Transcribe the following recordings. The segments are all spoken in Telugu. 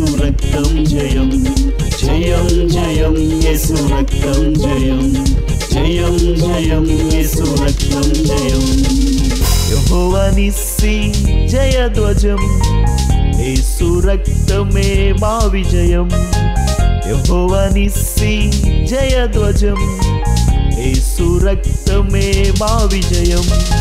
రక్తం జయం జయం జయం యేసు రక్తం జయం జయం జయం యేసు రక్తం జయం యెహోవా నిస్సి జయధ్వజం యేసు రక్తమే మా విజయం యెహోవా నిస్సి జయధ్వజం యేసు రక్తమే మా విజయం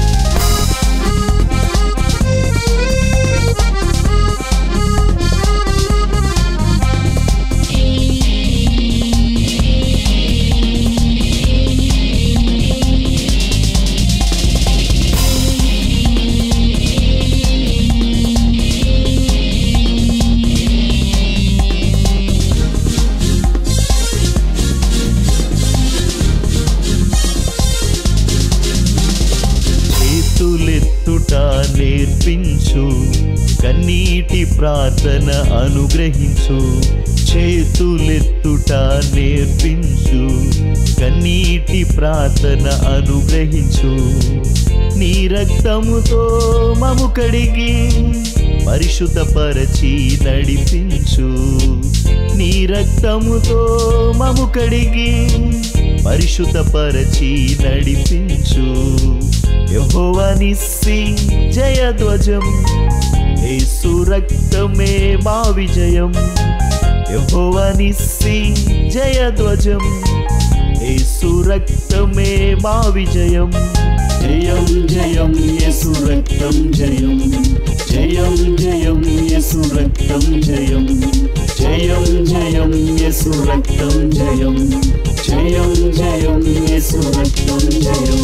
చేతులెత్తుట నేర్పించు కన్నీటి ప్రార్థన అనుగ్రహించు చేతులెత్తుట నేర్పించు కన్నీటి ప్రార్థన అనుగ్రహించు నీ రక్తముతో మము కడిగి పరిశుద్ధపరచి నడిపించు నీ రక్తముతో మము కడిగి పరిశుద్ధపరచి నడిపించు యెహోవా నిస్సి జయధ్వజం యేసు రక్తమే మా విజయం యెహోవా నిస్సి జయధ్వజం యేసు రక్తమే మా విజయం జయం జయం యేసు రక్తం జయం జయం జయం యేసు రక్తం జయం జయం జయం యేసు రక్తం జయం జయం జయం యేసు రక్తం జయం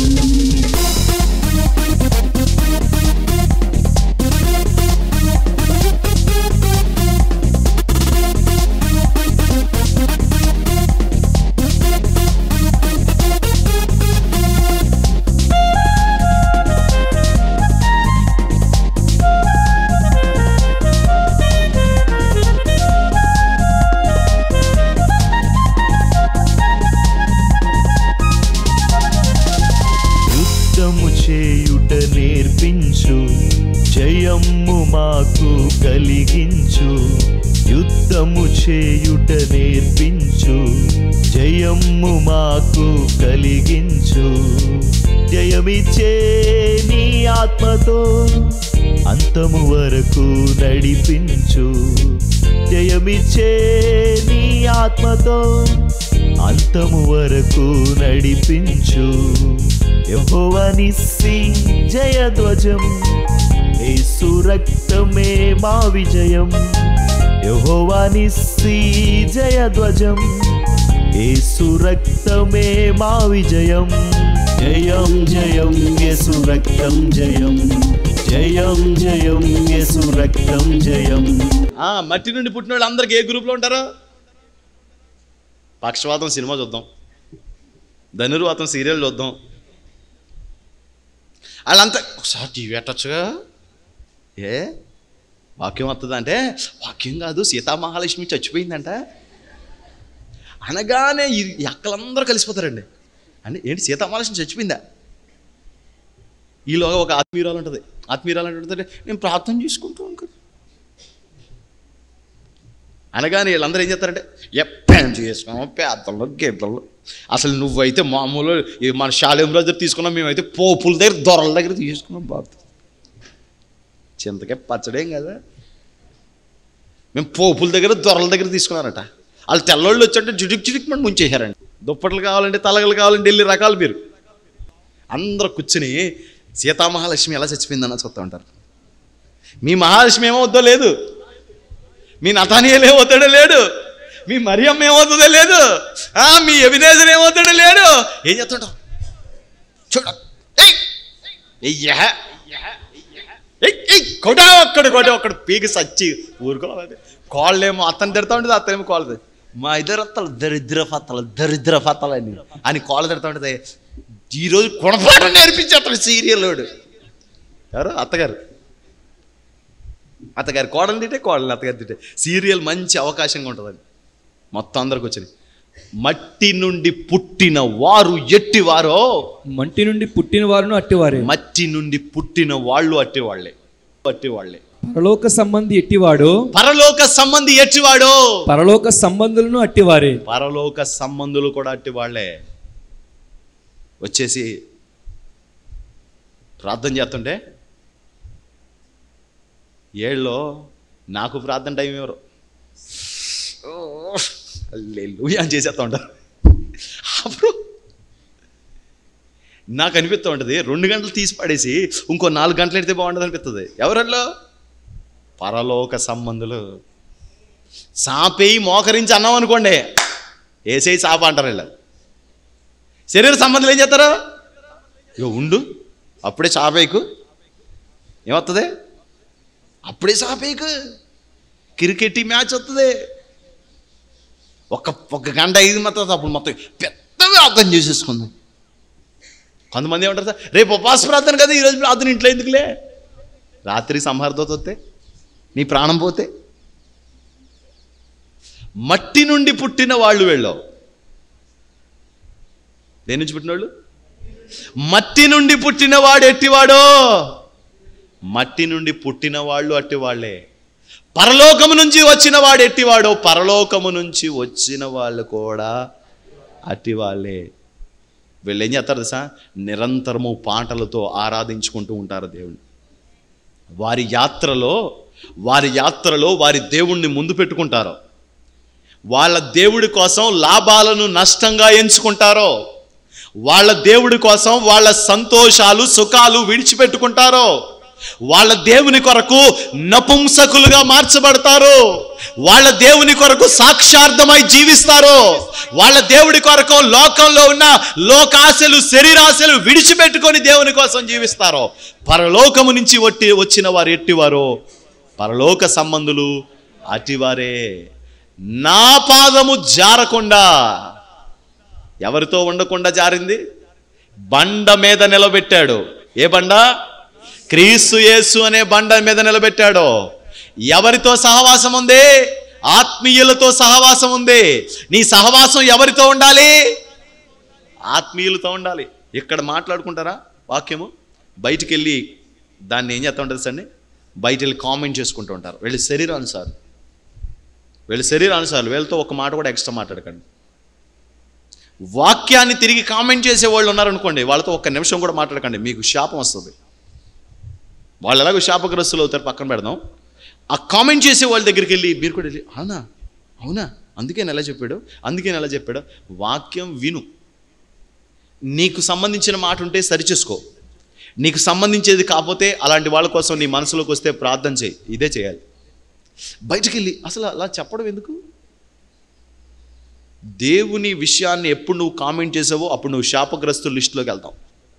యుద్ధము చేయుట నేర్పించు జయమ్ము మాకు కలిగించు యుద్ధము చేయుట నేర్పించు జయమ్ము మాకు కలిగించు జయమిచ్చే నీ ఆత్మతో అంతము వరకు నడిపించు జయమిచ్చే నీ ఆత్మతో అంతము వరకు నడిపించు యెహోవా నిస్సి జయధ్వజం యేసు రక్తమే మా విజయం యెహోవా నిస్సి జయధ్వజం యేసు రక్తమే మా విజయం జయం జయం యేసు రక్తం జయం జయం జయం యేసు రక్తం జయం ఆ, మట్టి నుండి పుట్టిన వాళ్ళు అందరికి ఏ గ్రూప్లో ఉంటారు పక్షవాతం సినిమా చూద్దాం ధనుర్వాతం సీరియల్ చూద్దాం వాళ్ళంతా ఒకసారి టీవీ పెట్టచ్చుగా ఏ వాక్యం వస్తుంది అంటే వాక్యం కాదు సీతామహాలక్ష్మి చచ్చిపోయిందంట అనగానే ఈ ఈ అక్కలందరూ కలిసిపోతారండి అంటే ఏంటి సీతామహాలక్ష్మి చచ్చిపోయిందా ఈలోగా ఒక ఆత్మీయురాలు ఉంటుంది ఆత్మీయురాలు అంటే నేను ప్రార్థన చేసుకుంటూ అంకుల్ అనగానే వీళ్ళందరూ ఏం చేస్తారంటే ఎప్పేం చేసుకున్నాం పేదలు గేదలు అసలు నువ్వైతే మామూలు ఈ మన శాలేం రోజు తీసుకున్నాం మేమైతే పోపుల దగ్గర దొరల దగ్గర తీసుకున్నాం బాబు చింతకే పచ్చడేం కదా మేము పోపుల దగ్గర దొరల దగ్గర తీసుకున్నారట వాళ్ళు తెల్లోళ్ళు వచ్చంటే జుడిక్ జుడిక్ మని ముంచేశారండి దుప్పట్లు కావాలంటే తలగలు కావాలంటే వెళ్ళి రకాలు మీరు అందరూ కూర్చుని సీతామహాలక్ష్మి ఎలా చచ్చిపోయిందన్న చూస్తూ ఉంటారు మీ మహాలక్ష్మి ఏమవుద్దో లేదు మీ నతానియలు ఏమవుతాడో లేడు మీ మరియమ్మ ఏమవుతుందో లేదు ఆ, మీ ఎవినేజర్ ఏమవుతాడో లేడు ఏం చేస్తుంటావు చూడ ఏయ్! ఎయ్యా ఏయ్, ఏయ్, కొడా ఒక్కడు కొడా ఒక్కడు పీకి సచ్చి ఊరుకోవాలి కోళ్ళేమో అతను తిడతా ఉంటుంది అతనేమో కోళ్ళది మా ఇద్దరు అత్తలు దరిద్ర ఫత్తలు దరిద్ర ఫత్తలు అని అని కోళ్ళ తిడతా ఉంటుంది ఈరోజు కొనపాట నేర్పించి అతను సీరియల్ వాడు ఎవరు అత్తగారు అత్తగారి కోడలు తింటే కోడలు అత్తగారు తింటే సీరియల్ మంచి అవకాశంగా ఉంటుందండి మొత్తం అందరికి వచ్చినాయి మట్టి నుండి పుట్టిన వారు ఎట్టివారో మంటి నుండి పుట్టిన వారును అట్టివారే మట్టి నుండి పుట్టిన వాళ్ళు అట్టి వాళ్ళే అట్టి వాళ్ళే పరలోక సంబంధి ఎట్టివాడు పరలోక సంబంధి ఎట్టివాడో పరలోక సంబంధులను అట్టివారే పరలోక సంబంధులు కూడా అట్టి వాళ్ళే వచ్చేసి ప్రార్థన చేస్తుంటే ఏళ్ళలో నాకు ప్రార్థన టైం ఎవరు లూయా అని చేసేస్తా ఉంటారు అప్పుడు నాకు అనిపిస్తూ ఉంటుంది రెండు గంటలు తీసి పడేసి ఇంకో నాలుగు గంటలు ఎడితే బాగుంటుంది అనిపిస్తుంది ఎవరల్లో పరలోక సంబంధులు సాపేయి మోకరించి అన్నాం అనుకోండి ఏసేయి చాప అంటారు వీళ్ళు శరీర సంబంధాలు ఏం చేస్తారు ఇక ఉండు అప్పుడే చాపేకు ఏమవుతుంది అప్పుడే చాపేకు క్రికెట్ మ్యాచ్ వస్తుంది ఒక ఒక గంట ఐదు మొత్తం అప్పుడు మొత్తం పెద్దగా అర్థం చేసేసుకుంది కొంతమంది ఏమంటారు సార్ రేపు ఉపవాస ప్రార్థన కదా ఈరోజు ప్రార్థన ఇంట్లో ఎందుకులే రాత్రి సంహారదోత వస్తే నీ ప్రాణం పోతే మట్టి నుండి పుట్టిన వాళ్ళు వెళ్ళావు దేని నుంచి పుట్టిన వాళ్ళు మట్టి నుండి పుట్టిన వాడు ఎట్టివాడో మట్టి నుండి పుట్టిన వాళ్ళు అట్టి వాళ్ళే పరలోకము నుంచి వచ్చిన వాడు ఎట్టివాడో పరలోకము నుంచి వచ్చిన వాళ్ళు కూడా అట్టి వాళ్ళే వీళ్ళు ఏం చేస్తారు తెలుసా నిరంతరము పాటలతో ఆరాధించుకుంటూ ఉంటారు దేవుణ్ణి వారి యాత్రలో వారి యాత్రలో వారి దేవుణ్ణి ముందు పెట్టుకుంటారు వాళ్ళ దేవుడి కోసం లాభాలను నష్టంగా ఎంచుకుంటారో వాళ్ళ దేవుడి కోసం వాళ్ళ సంతోషాలు సుఖాలు విడిచిపెట్టుకుంటారో వాళ్ళ దేవుని కొరకు నపుంసకులుగా మార్చబడతారు వాళ్ళ దేవుని కొరకు సాక్షార్థమై జీవిస్తారు వాళ్ళ దేవుడి కొరకు లోకంలో ఉన్న లోకాశలు శరీరాశలు విడిచిపెట్టుకొని దేవుని కోసం జీవిస్తారు పరలోకము నుంచి ఒట్టి వచ్చిన వారు ఎట్టివారో పరలోక సంబంధులు అటివారే నా పాదము జారకుండా ఎవరితో ఉండకుండా జారింది బండ మీద నిలబెట్టాడు ఏ బండ క్రీస్తు యేసు అనే బండ మీద నిలబెట్టాడు ఎవరితో సహవాసం ఉంది ఆత్మీయులతో సహవాసం ఉంది నీ సహవాసం ఎవరితో ఉండాలి ఆత్మీయులతో ఉండాలి ఇక్కడ మాట్లాడుకుంటారా వాక్యము బయటికి వెళ్ళి దాన్ని ఏం చేస్తూ ఉంటుంది సండి బయట వెళ్ళి కామెంట్ చేసుకుంటూ ఉంటారు వెళ్ళి శరీరానుసారం వీళ్ళ శరీరానుసారాలు వీళ్ళతో ఒక మాట కూడా ఎక్స్ట్రా మాట్లాడకండి వాక్యాన్ని తిరిగి కామెంట్ చేసే వాళ్ళు ఉన్నారనుకోండి వాళ్ళతో ఒక్క నిమిషం కూడా మాట్లాడకండి మీకు శాపం వస్తుంది వాళ్ళు ఎలాగో శాపగ్రస్తులు అవుతారు పక్కన పెడదాం ఆ కామెంట్ చేసే వాళ్ళ దగ్గరికి వెళ్ళి మీరు కూడా వెళ్ళి అవునా అవునా అందుకే నెల చెప్పాడు అందుకే నెల చెప్పాడు వాక్యం విను నీకు సంబంధించిన మాట ఉంటే సరిచేసుకో నీకు సంబంధించేది కాకపోతే అలాంటి వాళ్ళ కోసం నీ మనసులోకి వస్తే ప్రార్థన చేయి ఇదే చేయాలి బయటికి వెళ్ళి అసలు అలా చెప్పడం ఎందుకు దేవుని విషయాన్ని ఎప్పుడు నువ్వు కామెంట్ చేసావో అప్పుడు నువ్వు శాపగ్రస్తుల లిస్టులోకి వెళ్తావు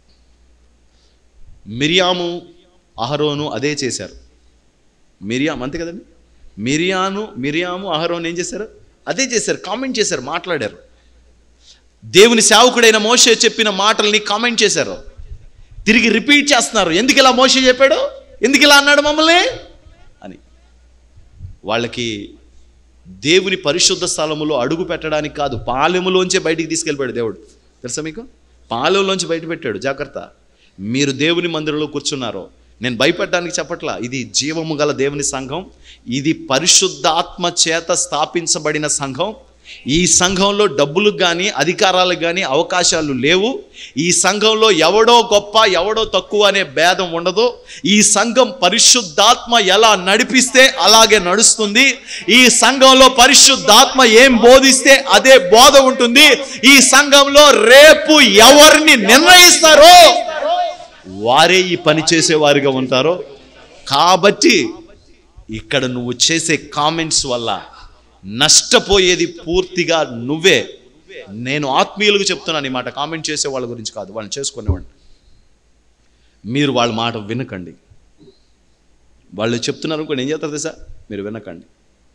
మిరియాము అహరోను అదే చేశారు మిరియాం అంతే కదండి మిరియాను మిరియాము అహరోను ఏం చేశారు అదే చేశారు కామెంట్ చేశారు మాట్లాడారు దేవుని సేవకుడైన మోషే చెప్పిన మాటల్ని కామెంట్ చేశారు తిరిగి రిపీట్ చేస్తున్నారు ఎందుకు ఇలా మోషే చెప్పాడు ఎందుకు ఇలా అన్నాడు మమ్మల్ని అని వాళ్ళకి దేవుని పరిశుద్ధ స్థలములో అడుగు పెట్టడానికి కాదు పాలెములోంచే బయటికి తీసుకెళ్ళిపోయాడు దేవుడు తెలుసా మీకు పాలెంలోంచి బయట పెట్టాడు జాగ్రత్త మీరు దేవుని మందిరంలో కూర్చున్నారు నేను భయపడడానికి చెప్పట్లా ఇది జీవము గల దేవుని సంఘం ఇది పరిశుద్ధాత్మ చేత స్థాపించబడిన సంఘం ఈ సంఘంలో డబ్బులకు కానీ అధికారాలకు కానీ అవకాశాలు లేవు ఈ సంఘంలో ఎవడో గొప్ప ఎవడో తక్కువ అనే భేదం ఉండదు ఈ సంఘం పరిశుద్ధాత్మ ఎలా నడిపిస్తే అలాగే నడుస్తుంది ఈ సంఘంలో పరిశుద్ధాత్మ ఏం బోధిస్తే అదే బోధ ఉంటుంది ఈ సంఘంలో రేపు ఎవరిని నిర్ణయిస్తారో వారే ఈ పని చేసేవారిగా ఉంటారో కాబట్టి ఇక్కడ నువ్వు చేసే కామెంట్స్ వల్ల నష్టపోయేది పూర్తిగా నువ్వే నేను ఆత్మీయులకు చెప్తున్నాను ఈ మాట కామెంట్ చేసే వాళ్ళ గురించి కాదు వాళ్ళని చేసుకునేవాడిని మీరు వాళ్ళ మాట వినకండి వాళ్ళు చెప్తున్నారు అనుకోండి ఏం చేస్తారు తెలుసా మీరు వినకండి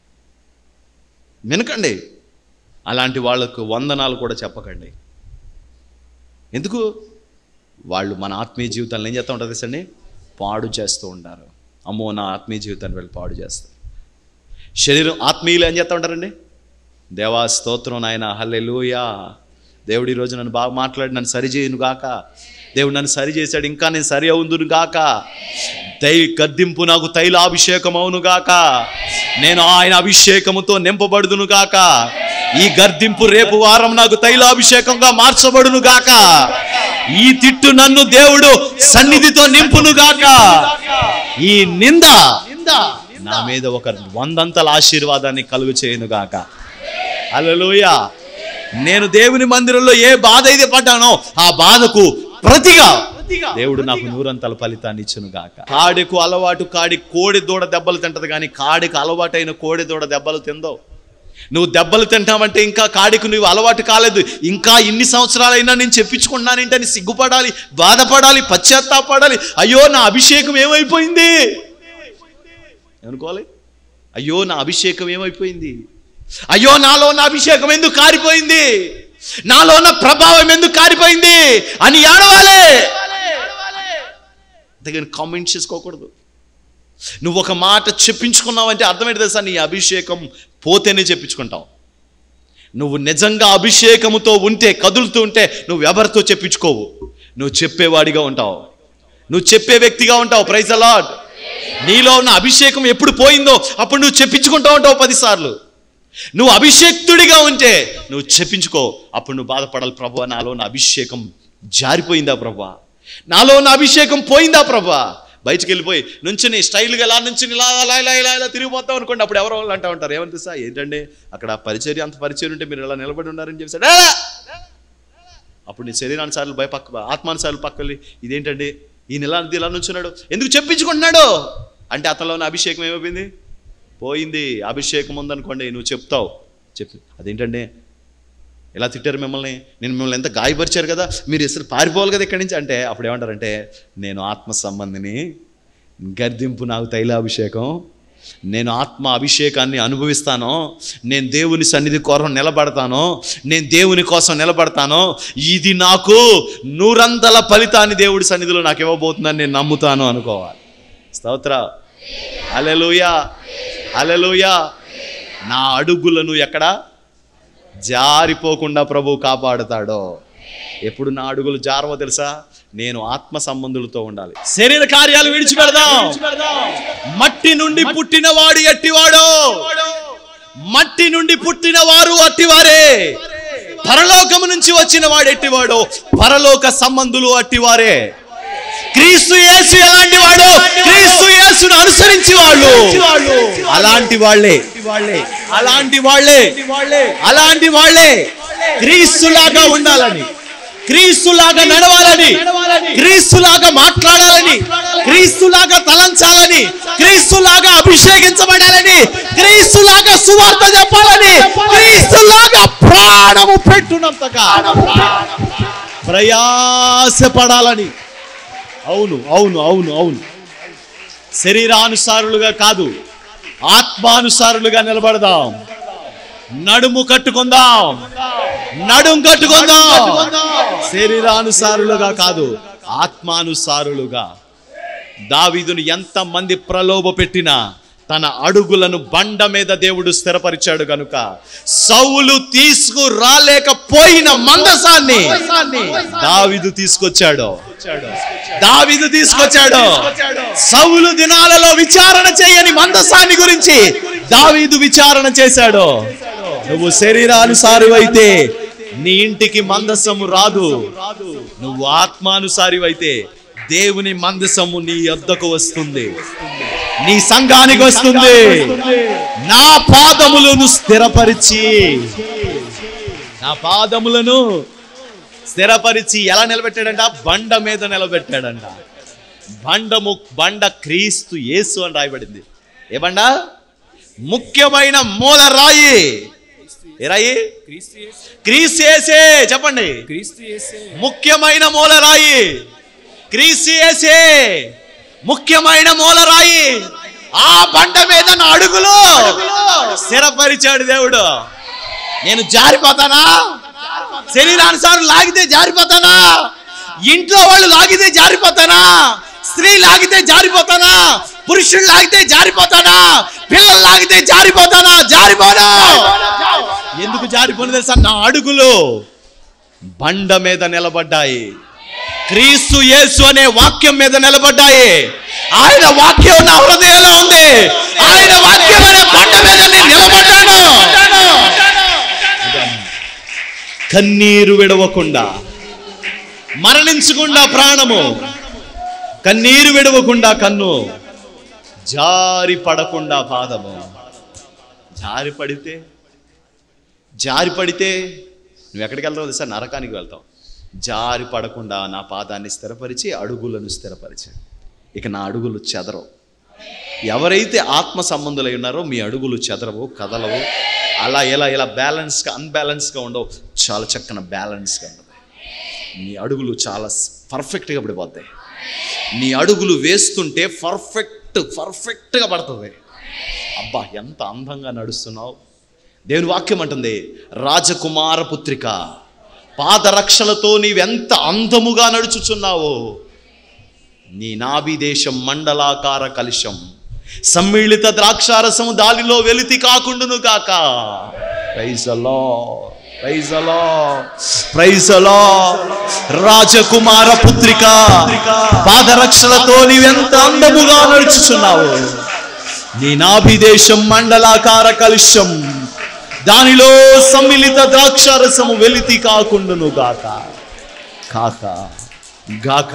వినకండి అలాంటి వాళ్ళకు వందనాలు కూడా చెప్పకండి ఎందుకు వాళ్ళు మన ఆత్మీయ జీవితాలను ఏం చేస్తూ ఉంటారు తెలుసండి పాడు చేస్తూ ఉంటారు అమ్మో నా ఆత్మీయ జీవితాన్ని వీళ్ళు పాడు చేస్తారు శరీరం ఆత్మీయులు ఏం చేస్తూ ఉంటారండి దేవా స్తోత్రం నాయన హల్లెలూయా దేవుడు ఈరోజు నన్ను బాగా మాట్లాడి నన్ను సరి చేయను గాక దేవుడు నన్ను సరి చేశాడు ఇంకా నేను సరి అవుందును గాక తై గద్దింపు నాకు తైలాభిషేకం అవును గాక నేను ఆయన అభిషేకముతో నింపబడుదును గాక ఈ గర్దింపు రేపు వారం నాకు తైలాభిషేకంగా మార్చబడును గాక ఈ తిట్టు నన్ను దేవుడు సన్నిధితో నింపును గాక ఈ నింద నా మీద ఒక వందంతల ఆశీర్వాదాన్ని కలుగు చేయను గాక హల్లెలూయ నేను దేవుని మందిరంలో ఏ బాధ అయితే పడ్డానో ఆ బాధకు ప్రతిగా దేవుడు నాకు నూరంతల ఫలితాన్ని ఇచ్చును గాక కాడికు అలవాటు కాడి కోడి దూడ దెబ్బలు తింటది కానీ కాడికి అలవాటైన కోడి దూడ దెబ్బలు తిందో నువ్వు దెబ్బలు తింటావంటే ఇంకా కాడికి నువ్వు అలవాటు కాలేదు ఇంకా ఇన్ని సంవత్సరాలైనా నేను చెప్పించుకున్నానంటే అని సిగ్గుపడాలి బాధపడాలి పశ్చాత్తాపడాలి అయ్యో నా అభిషేకం ఏమైపోయింది అనుకోవాలి అయ్యో నా అభిషేకం ఏమైపోయింది అయ్యో నాలో ఉన్న అభిషేకం ఎందుకు కారిపోయింది నాలో ఉన్న ప్రభావం ఎందుకు కారిపోయింది అని ఏడవాలి అంతేగాని కామెంట్ చేసుకోకూడదు నువ్వు ఒక మాట చెప్పించుకున్నావంటే అర్థమైంది తెలుసా నీ అభిషేకం పోతేనే చెప్పించుకుంటావు నువ్వు నిజంగా అభిషేకముతో ఉంటే కదులుతూ ఉంటే నువ్వు ఎవరితో చెప్పించుకోవు నువ్వు చెప్పేవాడిగా ఉంటావు నువ్వు చెప్పే వ్యక్తిగా ఉంటావు ప్రైజ్ అలాడ్ నీలో ఉన్న అభిషేకం ఎప్పుడు పోయిందో అప్పుడు నువ్వు చెప్పించుకుంటూ ఉంటావు పదిసార్లు నువ్వు అభిషేక్తుడిగా ఉంటే నువ్వు చెప్పించుకో అప్పుడు నువ్వు బాధపడాలి ప్రభు నాలో ఉన్న అభిషేకం జారిపోయిందా ప్రభా నాలో ఉన్న అభిషేకం పోయిందా ప్రభా బయటికి వెళ్ళిపోయి నుంచుని స్టైల్గా ఇలా నుంచుని ఇలా ఇలా ఇలా ఇలా ఇలా తిరిగిపోతాం అనుకోండి అప్పుడు ఎవరో వాళ్ళు అంటూ ఉంటారు ఏమని తెలుసా ఏంటంటే అక్కడ పరిచర్య అంత పరిచయం ఉంటే మీరు ఇలా నిలబడి ఉన్నారని చెప్పేసి "ఏ!" అప్పుడు నీ శరీరానుసార్లు భయ పక్క ఆత్మానుసార్లు పక్కలి ఇదేంటండి ఈయన ఇలా ఇలా నుంచున్నాడు ఎందుకు చెప్పించుకుంటున్నాడు అంటే అతనిలో ఉన్న అభిషేకం ఏమైపోయింది పోయింది అభిషేకం ఉందనుకోండి నువ్వు చెప్తావు చెప్పి అదేంటండి ఎలా తిట్టారు మిమ్మల్ని నేను మిమ్మల్ని ఎంత గాయపరిచారు కదా మీరు అసలు పారిపోవాలి కదా ఇక్కడి నుంచి అంటే అప్పుడు ఏమంటారంటే నేను ఆత్మ సంబంధిని గర్దింపు నాకు తైలాభిషేకం నేను ఆత్మ అభిషేకాన్ని అనుభవిస్తాను నేను దేవుని సన్నిధి కోసం నిలబడతాను నేను దేవుని కోసం నిలబడతాను ఇది నాకు నూరంతల ఫలితాన్ని దేవుడి సన్నిధిలో నాకు ఇవ్వబోతుందని నేను నమ్ముతాను అనుకోవాలి స్తోత్ర అలెలుయా అలెలుయా నా అడుగులను ఎక్కడ జారిపోకుండా ప్రభు కాపాడుతాడో ఎప్పుడు నా అడుగులు జారవో తెలుసా నేను ఆత్మ సంబంధులతో ఉండాలి శరీర కార్యాలు విడిచిపెడదాం మట్టి నుండి పుట్టిన వాడు ఎట్టివాడో మట్టి నుండి పుట్టిన వారు అట్టివారే పరలోకము నుంచి వచ్చిన వాడు ఎట్టివాడో పరలోక సంబంధులు అట్టివారే క్రీస్తు యేసు ఎలాంటి వాడు క్రీస్తు యేసును అనుసరించి వాళ్ళు అలాంటి వాళ్ళే అలాంటి వాళ్ళే అలాంటి వాళ్ళే క్రీస్తులాగా ఉండాలని క్రీస్తులాగా నడవాలని క్రీస్తులాగా మాట్లాడాలని క్రీస్తులాగా తలంచాలని క్రీస్తులాగా అభిషేకించబడాలని క్రీస్తులాగా సువార్త చెప్పాలని క్రీస్తులాగా ప్రాణము పెట్టునంతగా ప్రయాసపడాలని అవును అవును అవును అవును శరీరానుసారులుగా కాదు ఆత్మానుసారులుగా నిలబడదాం నడుము కట్టుకుందాం నడుము కట్టుకుందాం శరీరానుసారులుగా కాదు ఆత్మానుసారులుగా దావీదును ఎంతమంది ప్రలోభ పెట్టినా తన అడుగులను బండ మీద దేవుడు స్థిరపరిచాడు గనుక సౌలు తీసుకురాలేకపోయిన మందసాన్ని దావీదు తీసుకొచ్చాడు దావీదు తీసుకొచ్చాడు సౌలు దినాలలో విచారణ చేయని మందసాన్ని గురించి దావీదు విచారణ చేశాడు నువ్వు శరీరానుసారి అయితే నీ ఇంటికి మందసము రాదు నువ్వు ఆత్మానుసారి అయితే దేవుని మందసము నీ యొద్దకు వస్తుంది నీ సంఘానికి వస్తుంది నా పాదములను స్థిరపరిచి నా పాదములను స్థిరపరిచి ఎలా నిలబెట్టాడంట బండ మీద నిలబెట్టాడంట బండము బండ క్రీస్తు యేసు అని రాయబడింది ఏ బండ ముఖ్యమైన మూల రాయి ఏ రాయి క్రీస్తు యేసే చెప్పండి క్రీస్తు యేసే ముఖ్యమైన మూలరాయి క్రీస్తు యేసే ముఖ్యమైన మూలరాయి ఆ బండ మీద నా అడుగులు స్థిరపరిచాడు దేవుడు నేను జారిపోతానా శరీరానుసారం లాగితే జారిపోతానా ఇంట్లో వాళ్ళు లాగితే జారిపోతానా స్త్రీ లాగితే జారిపోతానా పురుషుడు లాగితే జారిపోతానా పిల్లలు లాగితే జారిపోతానా జారిపోనా ఎందుకు జారిపోను తెలుసా నా అడుగులు బండ మీద నిలబడ్డాయి క్రీస్తు యేసు అనే వాక్యం మీద నిలబడ్డాయి ఆయన వాక్యం నా హృదయంలో ఉంది ఆయన వాక్యం అనే కొండ మీద నేను నిలబడ్డాను కన్నీరు విడవకుండా మరణించకుండా ప్రాణము కన్నీరు విడవకుండా కన్ను జారి పడకుండా పాదము జారి పడితే జారి పడితే నువ్వు ఎక్కడికి వెళ్తావు తెలుసా నరకానికి వెళ్తావు జారి పడకుండా నా పాదాన్ని స్థిరపరిచి అడుగులను స్థిరపరిచి ఇక నా అడుగులు చెదరవు ఎవరైతే ఆత్మ సంబంధులై ఉన్నారో మీ అడుగులు చెదరవు కదలవు అలా ఇలా ఇలా బ్యాలెన్స్గా అన్బ్యాలెన్స్గా ఉండవు చాలా చక్కన బ్యాలెన్స్గా ఉంటుంది నీ అడుగులు చాలా పర్ఫెక్ట్గా పడిపోతాయి నీ అడుగులు వేస్తుంటే పర్ఫెక్ట్ పర్ఫెక్ట్గా పడుతుంది అబ్బా ఎంత అందంగా నడుస్తున్నావు దేవుని వాక్యం అంటుంది రాజకుమార పుత్రిక పాదరక్షలతో నీవెంత అందముగా నడుచుచున్నావో నీ నాభి దేశం మండలాకార కలుషం సమ్మిళిత ద్రాక్షారసము దానిలో వెలితి కాకుండును కాక ప్రైజ్ అలా ప్రైజ్ అలా ప్రైజ్ అలా రాజకుమార పుత్రిక పాదరక్షలతో నీవెంత అందముగా నడుచుచున్నావు నీ నాభిదేశం మండలాకార కలుషం దానిలో సమ్మిళిత ద్రాక్షారసము వెలితి కాకుండును గాక కాక గాక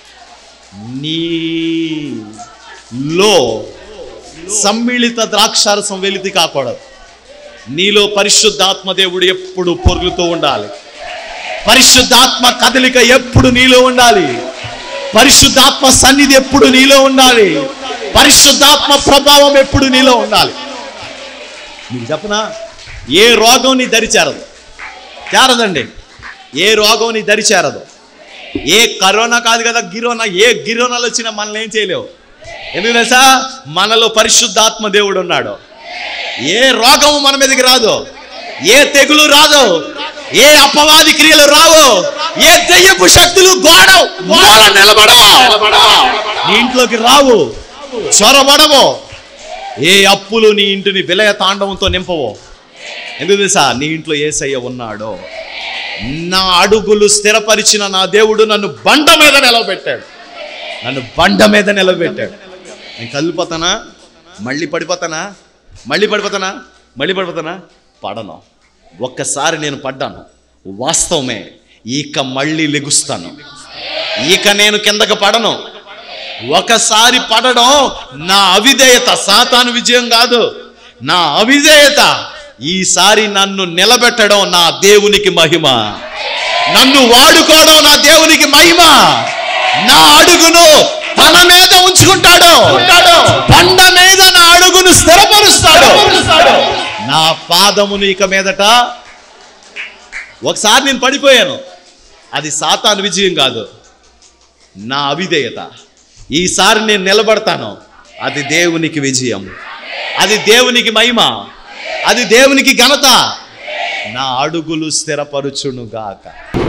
నీలో సమ్మిళిత ద్రాక్షారసం వెలితి కాకూడదు నీలో పరిశుద్ధాత్మ దేవుడు ఎప్పుడు పొరుగుతూ ఉండాలి పరిశుద్ధాత్మ కదలిక ఎప్పుడు నీలో ఉండాలి పరిశుద్ధాత్మ సన్నిధి ఎప్పుడు నీలో ఉండాలి పరిశుద్ధాత్మ ప్రభావం ఎప్పుడు నీలో ఉండాలి మీకు చెప్పనా ఏ రోగం నీ దరి చేరదు చేరదండి ఏ రోగం నీ దరి చేరదు ఏ కరోనా కాదు కదా గిరోనా ఏ గిరోనాలు వచ్చినా మనల్ని ఏం చేయలేవు ఎందుకు తెలుసా మనలో పరిశుద్ధాత్మ దేవుడు ఉన్నాడు ఏ రోగము మన మీదకి రాదు ఏ తెగులు రాదు ఏ అపవాది క్రియలు రావు ఏ దెయ్యపు శక్తులు గోడ గోడ నిలబడవు నీ ఇంట్లోకి రావు చొరబడవు ఏ అప్పులు నీ ఇంటిని విలయ తాండవంతో నింపవు ఎందుకు తెలుసా నీ ఇంట్లో ఏసయ్య ఉన్నాడో నా అడుగులు స్థిరపరిచిన నా దేవుడు నన్ను బండ మీద నిలబెట్టాడు నన్ను బండ మీద నిలబెట్టాడు నేను కదిలిపోతానా మళ్ళీ పడిపోతానా మళ్ళీ పడిపోతానా మళ్ళీ పడిపోతానా పడను ఒక్కసారి నేను పడ్డాను వాస్తవమే ఇక మళ్ళీ లెగుస్తాను ఇక నేను కిందకి పడను ఒకసారి పడడం నా అవిధేయత సాతాను విజయం కాదు నా అవిధేయత ఈసారి నన్ను నిలబెట్టడం నా దేవునికి మహిమ నన్ను వాడుకోవడం నా దేవునికి మహిమ నా అడుగును తన మీద ఉంచుకుంటాడు బండ మీద నా అడుగును స్థిరపరుస్తాడు నా పాదమును ఇక మీదట ఒకసారి నేను పడిపోయాను అది సాతాను విజయం కాదు నా అవిధేయత ఈసారి నేను నిలబడతాను అది దేవునికి విజయం అది దేవునికి మహిమ అది దేవునికి ఘనత నా అడుగులు స్థిరపరుచునుగాక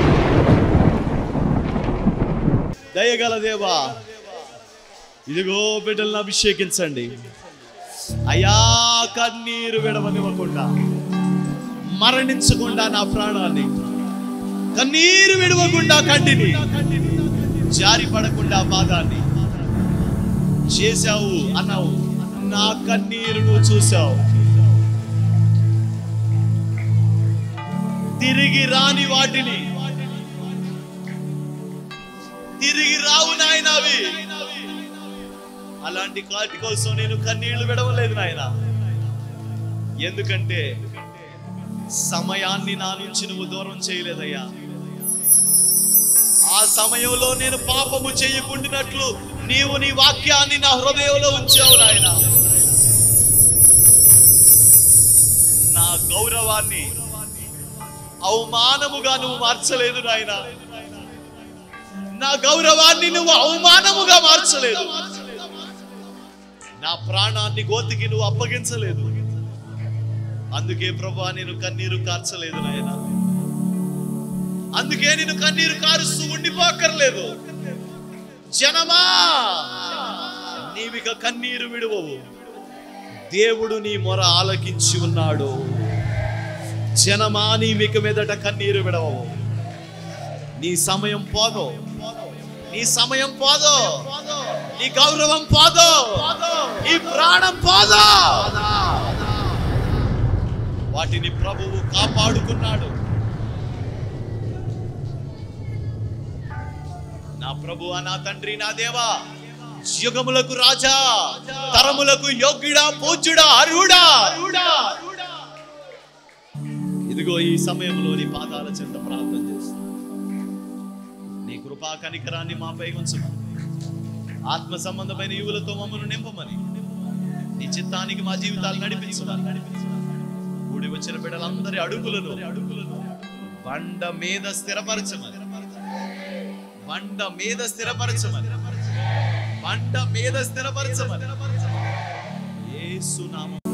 దయగల దేవా ఇదిగో బిడ్డలను అభిషేకించండి అయా కన్నీరు విడవనివ్వకుండా మరణించకుండా నా ప్రాణాన్ని కన్నీరు విడవకుండా కంటిని జారి పడకుండా పాదాన్ని చేశావు అన్నావు నా కన్నీరు నువ్వు చూసావు తిరిగి రాని వాటిని తిరిగి రావు నాయన అవి అలాంటి కాటి కోసం నేను కన్నీళ్లు విడవలేదు నాయన ఎందుకంటే సమయాన్ని నా నుంచి నువ్వు దూరం చేయలేదయ్యా ఆ సమయంలో నేను పాపము చేయకుండినట్లు నీవు నీ వాక్యాన్ని నా హృదయంలో ఉంచావు నాయన నా గౌరవాన్ని అవమానముగా నువ్వు మార్చలేదు నాయన నా గౌరవాన్ని నువ్వు అవమానముగా మార్చలేదు నా ప్రాణాన్ని గోతికి నువ్వు అప్పగించలేదు అందుకే ప్రభా నేను కన్నీరు కార్చలేదు నాయన అందుకే నేను కన్నీరు కారుస్తూ ఉండిపోకర్లేదు జనమా నీవిక కన్నీరు విడువవు దేవుడు నీ మొర ఆలకించి ఉన్నాడు జనమా నీవిక మీదట కన్నీరు విడవవు నీ సమయం పోదు నీ సమయం పోదు నీ గౌరవం పోదు నీ ప్రాణం పోదు వాటిని ప్రభువు కాపాడుకున్నాడు నా ప్రభు నా తండ్రి నా దేవా యుగములకు రాజా తరములకు యోగ్యుడా పూజ్యుడా అర్హుడా ఇదిగో ఈ సమయంలో నీ పాదాల చెంత ప్రార్థన చేస్తాను నీ కృపా కనికరాన్ని మాపై ఉంచమని ఆత్మ సంబంధమైన యువులతో మమ్మల్ని నింపమని నీ చిత్తానికి మా జీవితాలు నడిపించమని కూడి వచ్చిన బిడ్డలందరి అడుగులను అడుగులను బండ మీద స్థిరపరచమని బండ మీద స్థిరపరచమని బండ మీద స్థిరపరచమని యేసు నామం